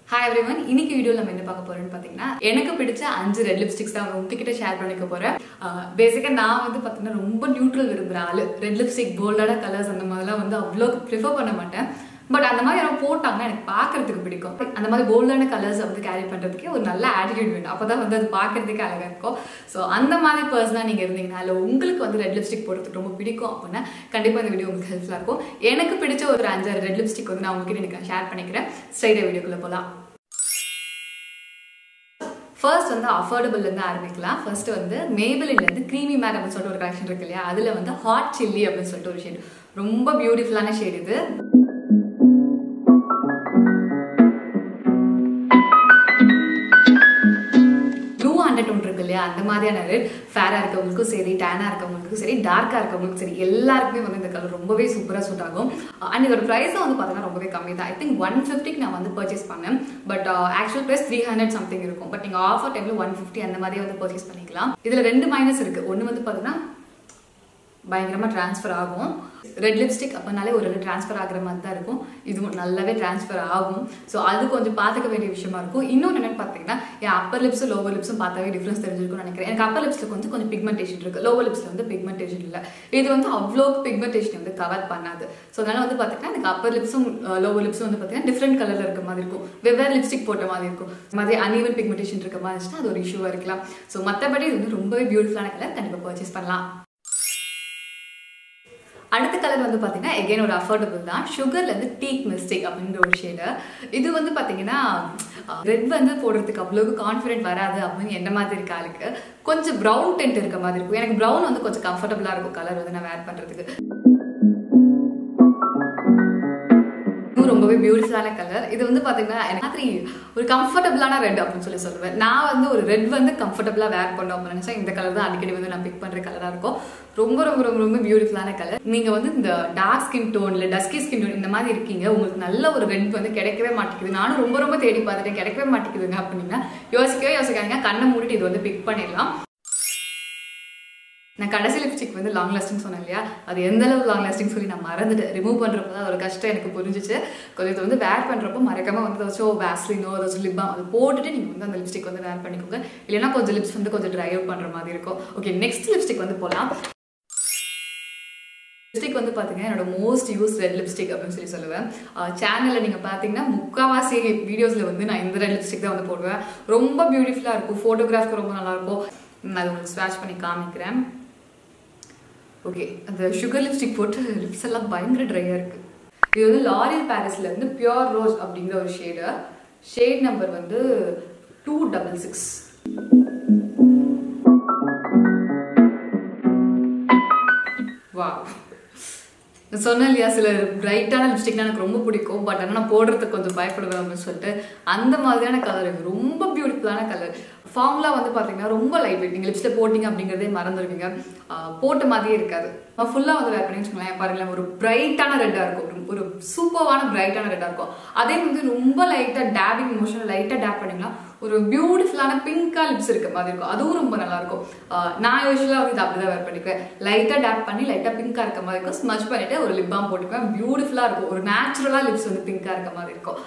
Hi everyone இன்னைக்கு வீடியோவில் நம்ம என்ன பார்க்க போறோம்னு பார்த்தீங்கன்னா எனக்கு பிடிச்ச அஞ்சு ரெட் லிப்ஸ்டிக்ஸ் தான் உங்ககிட்ட ஷேர் பண்ணிக்க போறேன் பேசிக்காக நான் வந்து பார்த்தீங்கன்னா ரொம்ப நியூட்ரல் விரும்புகிற ஆளு ரெட் லிப்ஸ்டிக் போல்டான கலர்ஸ் அந்த மாதிரிலாம் வந்து அவ்வளோ ப்ரிஃபர் பண்ண மாட்டேன் பட் அந்த மாதிரி யாரும் போட்டாங்கன்னா எனக்கு பார்க்கறதுக்கு பிடிக்கும் அந்த மாதிரி போல்டான கலர்ஸ் வந்து கேரி பண்ணுறதுக்கே ஒரு நல்ல ஆட்டிடியூட் வேணும் அப்போ தான் வந்து அது பார்க்கறதுக்கு அழகாக இருக்கும் ஸோ அந்த மாதிரி பர்சனாக நீங்கள் இருந்தீங்கன்னா இல்லை உங்களுக்கு வந்து ரெட் லிப்ஸ்டிக் போடுறதுக்கு ரொம்ப பிடிக்கும் அப்படின்னா கண்டிப்பாக இந்த வீடியோ உங்களுக்கு ஹெல்ப்ஃபுல்லாக இருக்கும் எனக்கு பிடிச்ச ஒரு அஞ்சாறு ரெட் லிப்ஸ்டிக் வந்து நான் உங்ககிட்ட எனக்கு ஷேர் பண்ணிக்கிறேன் ஸ்ட்ரைட்டாக வீடியோக்குள்ளே போகலாம் ஃபர்ஸ்ட் வந்து அஃபோர்டபுள்லேருந்து ஆரம்பிக்கலாம் ஃபர்ஸ்ட் வந்து மேபிளிலேருந்து க்ரீமி மேட் அப்படின்னு சொல்லிட்டு ஒரு கலெக்ஷன் இருக்கு இல்லையா அதில் வந்து ஹாட் சில்லி அப்படின்னு சொல்லிட்டு ஒரு ஷேட் ரொம்ப பியூட்டிஃபுல்லான ஷேட் இது ப்ளூ ஹண்ட்ரட் ஒன்று இருக்கு இல்லையா அந்த மாதிரியான ரெட் ஃபேராக இருக்கவங்களுக்கும் சரி டேனாக இருக்கவங்களுக்கும் சரி டார்க்காக இருக்கவங்களுக்கும் சரி எல்லாருக்குமே வந்து இந்த கலர் ரொம்பவே சூப்பராக சூட் ஆகும் அண்ட் இதோட ப்ரைஸும் வந்து பார்த்தீங்கன்னா ரொம்பவே கம்மி தான் ஐ திங்க் ஒன் ஃபிஃப்டிக்கு நான் வந்து பர்ச்சேஸ் பண்ணேன் but actual price three hundred something இருக்கும் பட் நீங்கள் ஆஃபர் டைமில் ஒன் ஃபிஃப்டி அந்த மாதிரி வந்து பர்ச்சேஸ் பண்ணிக்கலாம் இதில் ரெண்டு மைனஸ் இருக்குது ஒன்று வந்து பார்த்தீங்கன்னா பயங்கரமாக ட்ரான்ஸ்ஃபர் ஆகும் ரெட் லிப்ஸ்டிக் அப்போனாலே ஒரு ரெண்டு ட்ரான்ஸ்ஃபர் ஆகிற மாதிரி தான் இருக்கும் இதுவும் நல்லாவே ட்ரான்ஸ்ஃபர் ஆகும் ஸோ அது கொஞ்சம் பார்த்துக்க வேண்டிய விஷயமா இருக்கும் இன்னொன்று என்னென்னு பார்த்தீங்கன்னா என் அப்பர் லிப்ஸும் லோவர் லிப்ஸும் பார்த்தாவே டிஃப்ரென்ஸ் தெரிஞ்சிருக்கும்னு நினைக்கிறேன் எனக்கு அப்பர் லிப்ஸில் வந்து கொஞ்சம் பிக்மெண்டேஷன் இருக்குது லோவர் லிப்ஸில் வந்து பிக்மெண்டேஷன் இல்லை இது வந்து அவ்வளோ பிக்மெண்டேஷன் வந்து கவர் பண்ணாது ஸோ அதனால் வந்து பார்த்தீங்கன்னா எனக்கு அப்பர் லிப்ஸும் லோவர் லிப்ஸும் வந்து பார்த்தீங்கன்னா டிஃப்ரெண்ட் கலரில் இருக்க மாதிரி இருக்கும் வெவ்வேறு லிப்ஸ்டிக் போட்ட மாதிரி இருக்கும் மாதிரி அன்ஈவன் பிக்மெண்டேஷன் இருக்க மாதிரி இருந்துச்சுன்னா அது ஒரு இஷ்யூவாக இருக்கலாம் ஸோ மற்றபடி இது வந்து ரொம்பவே பியூட்டிஃபுல்லான கலர் கண்டிப்பாக பர்ச்சேஸ் பண்ணலாம் அடுத்த கலர் வந்து பார்த்தீங்கன்னா எகைன் ஒரு அஃபோர்டபுள் தான் சுகர்லேருந்து டீக் மிஸ்டேக் அப்படின்ற ஒரு ஷேடு இது வந்து பார்த்தீங்கன்னா ரெட் வந்து போடுறதுக்கு அவ்வளோக்கு கான்ஃபிடென்ட் வராது அப்படின்னு என்ன மாதிரி இருக்க ஆளுக்கு கொஞ்சம் ப்ரௌன் டென்ட் இருக்க மாதிரி இருக்கும் எனக்கு ப்ரௌன் வந்து கொஞ்சம் கம்ஃபர்டபுளாக இருக்கும் கலர் வந்து நான் வேர் பண்ணுறதுக்கு ரொம்பவே பியூட்டிஃபுல்லான கலர் இது வந்து பார்த்தீங்கன்னா எனக்கு மாதிரி ஒரு கம்ஃபர்டபுளான ரெட் அப்படின்னு சொல்லி சொல்லுவேன் நான் வந்து ஒரு ரெட் வந்து கம்ஃபர்டபுளாக வேர் பண்ணோம் அப்படின்னு நினச்சா இந்த கலர் தான் அடிக்கடி வந்து நான் பிக் பண்ணுற கலராக இருக்கும் ரொம்ப ரொம்ப ரொம்ப ரொம்ப பியூட்டிஃபுல்லான கலர் நீங்கள் வந்து இந்த டார்க் ஸ்கின் டோன் இல்லை டஸ்கி ஸ்கின் டோன் இந்த மாதிரி இருக்கீங்க உங்களுக்கு நல்ல ஒரு ரெட் வந்து கிடைக்கவே மாட்டேங்குது நானும் ரொம்ப ரொம்ப தேடி பார்த்துட்டேன் கிடைக்கவே மாட்டேங்குதுங்க அப்படின்னா யோசிக்கவே யோசிக்காங்க கண்ணை மூடிட்டு இது வந்து பிக் பண்ணிடலாம் நான் கடைசி லிப்ஸ்டிக் வந்து லாங் லாஸ்டிங் சொன்னேன் இல்லையா அது எந்த அளவு லாங் லாஸ்டிங் சொல்லி நான் மறந்துட்டு ரிமூவ் பண்ணுறப்ப தான் ஒரு கஷ்டம் எனக்கு புரிஞ்சிச்சு கொஞ்சம் இது வந்து வேர் பண்ணுறப்போ மறக்காம வந்து ஏதாச்சும் வேஸ்லினோ ஏதாச்சும் லிப்பாம் அது போட்டுட்டு நீங்கள் வந்து அந்த லிப்ஸ்டிக் வந்து வேர் பண்ணிக்கோங்க இல்லைன்னா கொஞ்சம் லிப்ஸ் வந்து கொஞ்சம் ட்ரை அவுட் பண்ணுற மாதிரி இருக்கும் ஓகே நெக்ஸ்ட் லிப்ஸ்டிக் வந்து போகலாம் லிப்ஸ்டிக் வந்து பார்த்தீங்கன்னா என்னோட மோஸ்ட் யூஸ் ரெட் லிப்ஸ்டிக் அப்படின்னு சொல்லி சொல்லுவேன் சேனலில் நீங்கள் பார்த்தீங்கன்னா முக்கால்வாசி வீடியோஸில் வந்து நான் இந்த ரெட் லிப்ஸ்டிக் தான் வந்து போடுவேன் ரொம்ப பியூட்டிஃபுல்லாக இருக்கும் ஃபோட்டோகிராஃப்க்கு ரொம்ப நல்லாயிருக்கும் நான் அது உங்களுக்கு ஸ்வாட்ச் பண்ணி காமிக்கிறேன் ஓகே அந்த சுகர் லிப்ஸ்டிக் போட்டு லிப்ஸ் எல்லாம் பயங்கர ட்ரையாக இருக்குது இது வந்து லாரியல் பேரிஸ்ல இருந்து பியோர் ரோஸ் அப்படிங்கிற ஒரு ஷேடு ஷேட் நம்பர் வந்து டூ டபுள் சிக்ஸ் வா நான் சொன்னேன் இல்லையா சில பிரைட்டான லிப்ஸ்டிக்னா எனக்கு ரொம்ப பிடிக்கும் பட் ஆனால் நான் போடுறதுக்கு கொஞ்சம் பயப்படுவேன் அப்படின்னு சொல்லிட்டு அந்த மாதிரியான கலர் இது ரொம்ப பியூட்டிஃபுல்லான கலர் ஃபார்ம்லாம் வந்து பார்த்தீங்கன்னா ரொம்ப லைட் வெயிட் நீங்கள் லிப்ஸ்டில் போட்டிங்க அப்படிங்கிறதே மறந்துடுவீங்க போட்ட மாதிரியே இருக்காது நான் ஃபுல்லாக வந்து வேர் பண்ணி வச்சுக்கோங்களேன் பாருங்களேன் ஒரு பிரைட்டான ரெட்டாக இருக்கும் ஒரு சூப்பர்வான பிரைட்டான ரெட்டாக இருக்கும் அதே வந்து ரொம்ப லைட்டாக டேபிங் மோஷன் லைட்டாக டேப் பண்ணிங்கன்னா ஒரு பியூட்டிஃபுல்லான பிங்காக லிப்ஸ் இருக்க மாதிரி இருக்கும் அதுவும் ரொம்ப நல்லா இருக்கும் நான் யூஸ்வலாக வந்து இது அப்படி தான் வேர் பண்ணிக்குவேன் லைட்டாக டேப் பண்ணி லைட்டாக பிங்காக இருக்க மாதிரி இருக்கும் ஸ்மச் பண்ணிட்டு ஒரு லிப் பாம் போட்டுக்குவேன் பியூட்டிஃபுல்லாக இருக்கும் ஒரு நேச்சுரலாக லிப்ஸ் வந்து பிங்காக இருக்க மாதிரி இருக்கும்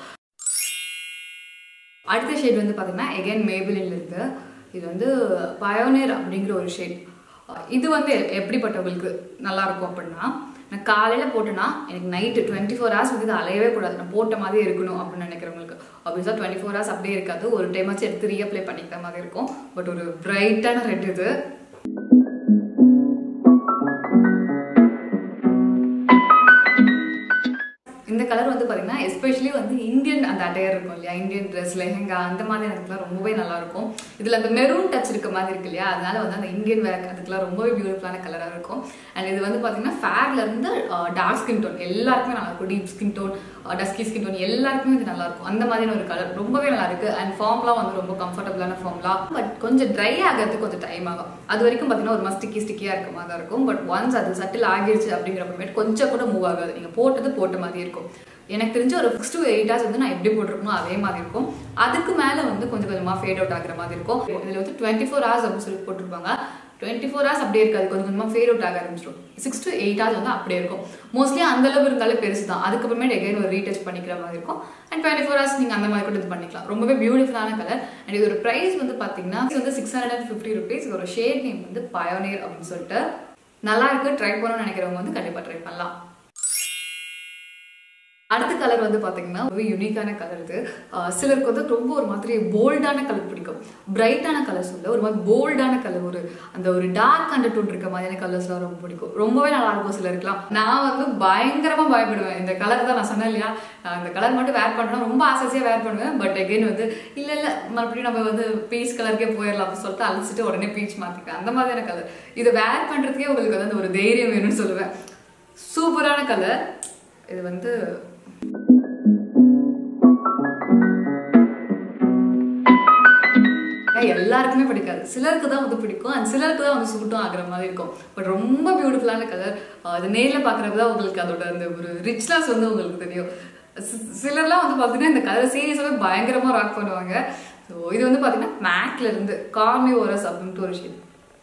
அடுத்த ஷேட் வந்து பார்த்தீங்கன்னா எகைன் மேபிளில் இருந்து இது வந்து பயோனியர் அப்படிங்கிற ஒரு ஷேட் இது வந்து எப்படிப்பட்டவங்களுக்கு நல்லா இருக்கும் அப்படின்னா நான் காலையில் போட்டேன்னா எனக்கு நைட்டு டுவெண்ட்டி ஃபோர் ஹவர்ஸ் வந்து இது அலையவே கூடாது நான் போட்ட மாதிரி இருக்கணும் அப்படின்னு நினைக்கிறவங்களுக்கு ஆப்வியஸாக டுவெண்ட்டி ஃபோர் ஹவர்ஸ் அப்படியே இருக்காது ஒரு டைம் வச்சு எடுத்து ரீஅப்ளை பண்ணிக்கிற மாதிரி இருக்கும் பட் ஒரு பிரைட்டான ரெட் இது இந்த கலர் வந்து பார்த்தீங்கன்னா எஸ்பெஷலி வந்து இந்தியன் அந்த அட்டையர் இருக்கும் இல்லையா இந்தியன் ட்ரெஸ் லெஹங்கா அந்த மாதிரி எனக்குலாம் ரொம்பவே நல்லா இருக்கும் இதில் அந்த மெரூன் டச் இருக்க மாதிரி இருக்கு இல்லையா அதனால வந்து அந்த இந்தியன் வேர் அதுக்கெல்லாம் ரொம்பவே பியூட்டிஃபுல்லான கலராக இருக்கும் அண்ட் இது வந்து பார்த்தீங்கன்னா ஃபேர்ல இருந்து டார்க் ஸ்கின் டோன் எல்லாருக்குமே நல்லா இருக்கும் deep skin tone dusky skin tone எல்லாருக்குமே இது நல்லா இருக்கும் அந்த மாதிரியான ஒரு கலர் ரொம்பவே நல்லா இருக்கு அண்ட் ஃபார்ம்லாம் வந்து ரொம்ப கம்ஃபர்டபுளான ஃபார்ம்லாம் பட் கொஞ்சம் ட்ரை ஆகிறதுக்கு கொஞ்சம் டைம் ஆகும் அது வரைக்கும் பார்த்தீங்கன்னா ஒரு மஸ்டிக்கி ஸ்டிக்கியாக இருக்க மாதிரி தான் இருக்கும் பட் ஒன்ஸ் அது சட்டில் ஆகிடுச்சு அப்படிங்கிறப்பமேட்டு கொஞ்சம் கூட மூவ் ஆகாது நீங்கள் போட்டது போட்ட மாதிரி இருக்கும் எனக்கு தெரிஞ்ச ஒரு சிக்ஸ் டு எயிட் ஹவர்ஸ் வந்து நான் எப்படி போட்டிருக்கணும் அதே மாதிரி இருக்கும் அதுக்கு மேலே வந்து கொஞ்சம் கொஞ்சமாக ஃபேட் அவுட் ஆகிற மாதிரி இருக்கும் இதில் வந்து டுவெண்ட்டி ஃபோர் ஹவர்ஸ் அப்படின்னு சொல்லி போட்டிருப்பாங்க டுவெண்ட்டி ஃபோர் ஹவர்ஸ் அப்படியே இருக்காது கொஞ்சம் கொஞ்சமாக ஃபேட் அவுட் ஆக ஆரம்பிச்சிடும் சிக்ஸ் டு எயிட் ஹவர்ஸ் வந்து அப்படியே இருக்கும் மோஸ்ட்லி அந்த அளவு இருந்தாலே பெருசு தான் அதுக்கப்புறமேட்டு எகைன் ஒரு ரீடச் பண்ணிக்கிற மாதிரி இருக்கும் அண்ட் டுவெண்ட்டி ஃபோர் ஹவர்ஸ் நீங்கள் அந்த மாதிரி கூட இது பண்ணிக்கலாம் ரொம்பவே பியூட்டிஃபுல்லான கலர் அண்ட் இது ஒரு ப்ரைஸ் வந்து பார்த்தீங்கன்னா இது வந்து six hundred and fifty rupees ஒரு ஷேட் நேம் வந்து பயோனியர் அப்படின்னு சொல்லிட்டு நல்லா இருக்கு ட்ரை பண்ணணும்னு நினைக்கிறவங்க வந்து கண்டிப்பாக ட்ரை பண்ணலாம் அடுத்த கலர் வந்து பார்த்தீங்கன்னா ஒரு யூனிக்கான கலர் இது ஆஹ் சிலருக்கு வந்து ரொம்ப ஒரு மாதிரி போல்டான கலர் பிடிக்கும் பிரைட்டான கலர்ஸ் வந்து ஒரு மாதிரி போல்டான கலர் ஒரு அந்த ஒரு டார்க் அண்டர் டோன் இருக்க மாதிரியான கலர்ஸ்லாம் ரொம்ப பிடிக்கும் ரொம்பவே நல்லா இருக்கும் சிலருக்குலாம் நான் வந்து பயங்கரமா பயப்படுவேன் இந்த கலர் தான் நான் சொன்னேன் இல்லையா நான் இந்த கலர் மட்டும் வேர் பண்ணணும் ரொம்ப ஆசையாக வேர் பண்ணுவேன் பட் அகைன் வந்து இல்லை இல்லை மறுபடியும் நம்ம வந்து பீச் கலருக்கே போயிடலாம் அப்படின்னு சொல்லிட்டு அழிச்சிட்டு உடனே பீச் மாற்றிக்கிறேன் அந்த மாதிரியான கலர் இதை வேர் பண்ணுறதுக்கே உங்களுக்கு வந்து அந்த ஒரு தைரியம் வேணும்னு சொல்லுவேன் சூப்பரான கலர் இது வந்து எல்லாருக்குமே பிடிக்காது சிலருக்கு தான் வந்து பிடிக்கும் அண்ட் சிலருக்கு தான் வந்து சூட்டும் ஆகுற மாதிரி இருக்கும் பட் ரொம்ப பியூட்டிஃபுல்லான கலர் அது நேரில் பார்க்குறப்ப தான் உங்களுக்கு அதோட அந்த ஒரு ரிச்னஸ் வந்து உங்களுக்கு தெரியும் சி- சிலர்லாம் வந்து பார்த்தீங்கன்னா இந்த கலர் சீரியஸாகவே பயங்கரமாக ராக் பண்ணுவாங்க ஸோ இது வந்து பார்த்தீங்கன்னா மேக்ல இருந்து காமி ஓரஸ் அப்படின்ட்டு ஒரு ஷேட்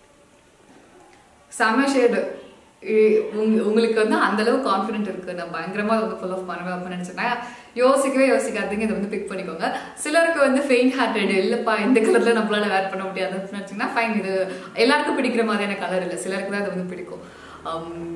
செம ஷேடு உங்களுக்கு வந்து அந்த அளவு கான்ஃபிடென்ட் இருக்கு நான் பயங்கரமா வந்து ஃபுல் ஆஃப் பண்ணுவேன் அப்படின்னு நினைச்சேன்னா யோசிக்கவே யோசிக்காதீங்க இதை வந்து பிக் பண்ணிக்கோங்க சிலருக்கு வந்து ஃபெயிண்ட் ஹார்ட்டட் இல்லப்பா இந்த கலர்ல நம்மளால வேர் பண்ண முடியாது அப்படின்னு நினைச்சீங்கன்னா ஃபைன் இது எல்லாருக்கும் பிடிக்கிற மாதிரியான கலர் இல்லை சிலருக்கு தான் இது வந்து பிடிக்கும் Um,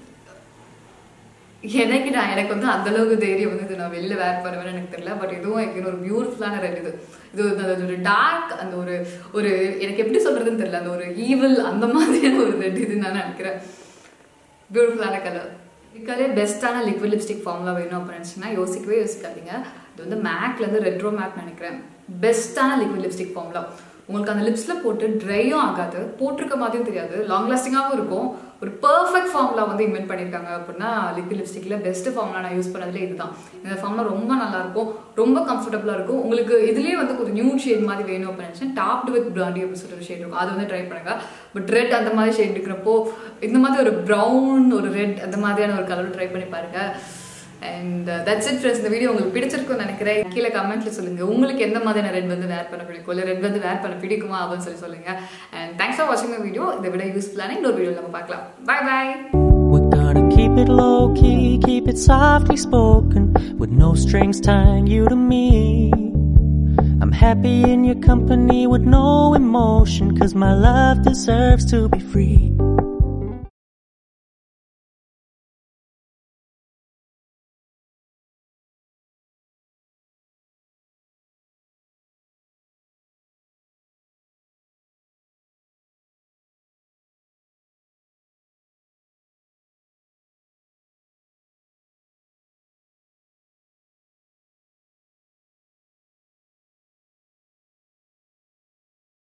எனக்கு நான் எனக்கு வந்து அந்த அளவுக்கு தைரியம் வந்து இது நான் வெளில வேர் பண்ணுவேன்னு எனக்கு தெரியல பட் இதுவும் எனக்கு ஒரு பியூட்டிஃபுல்லான ரெட் இது இது வந்து அது ஒரு டார்க் அந்த ஒரு ஒரு எனக்கு எப்படி சொல்றதுன்னு தெரியல அந்த ஒரு ஈவில் அந்த மாதிரியான ஒரு ரெட் இது நான் நினைக்கிறேன் பியூட்டிஃபுல்லான கலர் இருக்கிறதே பெஸ்ட்டான லிக்விட் லிப்ஸ்டிக் ஃபார்முலா வேணும் அப்படின்னு நினச்சிங்கன்னா யோசிக்கவே யோசிக்காதீங்க இது வந்து மேக்லேருந்து ரெட்ரோ மேக் நினைக்கிறேன் பெஸ்ட்டான லிக்விட் லிப்ஸ்டிக் ஃபார்முலா உங்களுக்கு அந்த லிப்ஸில் போட்டு ட்ரையும் ஆகாது போட்டிருக்க மாதிரியும் தெரியாது லாங் லாஸ்டிங்காகவும் இருக்கும் ஒரு பர்ஃபெக்ட் ஃபார்முலா வந்து இன்வென்ட் பண்ணியிருக்காங்க அப்படின்னா லிக்விட் லிப்ஸ்டிக்கில் பெஸ்ட் ஃபார்முலா நான் யூஸ் பண்ணதுல இதுதான் இந்த ஃபார்முலா ரொம்ப நல்லா இருக்கும் ரொம்ப கம்ஃபர்டபுளாக இருக்கும் உங்களுக்கு இதுலேயே வந்து ஒரு நியூ ஷேட் மாதிரி வேணும் அப்படின்னு நினச்சேன் டாப்டு வித் பிராண்டி அப்படின்னு சொல்லிட்டு ஒரு ஷேட் இருக்கும் அது வந்து ட்ரை பண்ணுங்க பட் ரெட் அந்த மாதிரி ஷேட் இருக்கிறப்போ இந்த மாதிரி ஒரு ப்ரௌன் ஒரு ரெட் அந்த மாதிரியான ஒரு கலர் ட்ரை பண்ணி பாருங்க அண்ட் தட்ஸ் இட் ஃப்ரெண்ட்ஸ் இந்த வீடியோ உங்களுக்கு பிடிச்சிருக்கும்னு நினைக்கிறேன் கீழே கமெண்ட்ல சொல்லுங்க உங்களுக்கு எந்த மாதிரியான ரெட் வந்து வேர் பண்ண பிடிக்கும் இல்லை ரெட் வந்து வேர் பண்ண பிடிக்குமா அப்படின்னு சொல்லி சொல்லுங்க அண்ட் தேங்க்ஸ் ஃபார் வாட்சிங் மை வீடியோ இதை விட யூஸ்ஃபுல்லான இன்னொரு வீடியோ நம்ம பார்க்கலாம் bye bye We're gonna keep it low key, keep it softly spoken, with no strings tying you to me. I'm happy in your company with no emotion, cause my love deserves to be free.